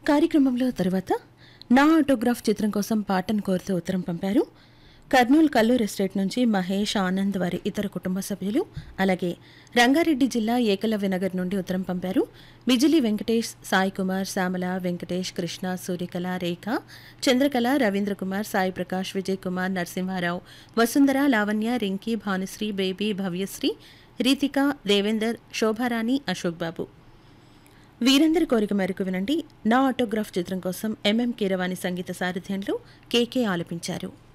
కార్యక్రమంలో తరువాత నా ఆటోగ్రాఫ్ చిత్రం కోసం పాటను కోరుతూ ఉత్తరం పంపారు కర్నూలు కల్లూరు ఎస్టేట్ నుంచి మహేష్ ఆనంద్ వారి ఇతర కుటుంబ సభ్యులు అలాగే రంగారెడ్డి జిల్లా ఏకలవ్య నగర్ నుండి ఉత్తరం పంపారు బిజిలి వెంకటేష్ సాయి కుమార్ శ్యామల వెంకటేష్ కృష్ణ సూర్యకళ రేఖ చంద్రకళ రవీంద్ర కుమార్ సాయి ప్రకాష్ విజయ్ కుమార్ నరసింహారావు వసుంధర లావణ్య రింకీ భానుశ్రీ బేబీ భవ్యశ్రీ రీతిక దేవేందర్ శోభారాణి అశోక్ బాబు వీరందరి కోరిక మేరకు వినండి నా ఆటోగ్రాఫ్ చిత్రం కోసం ఎంఎం కీరవాణి సంగీత సారథ్యంలో కేకే ఆలపించారు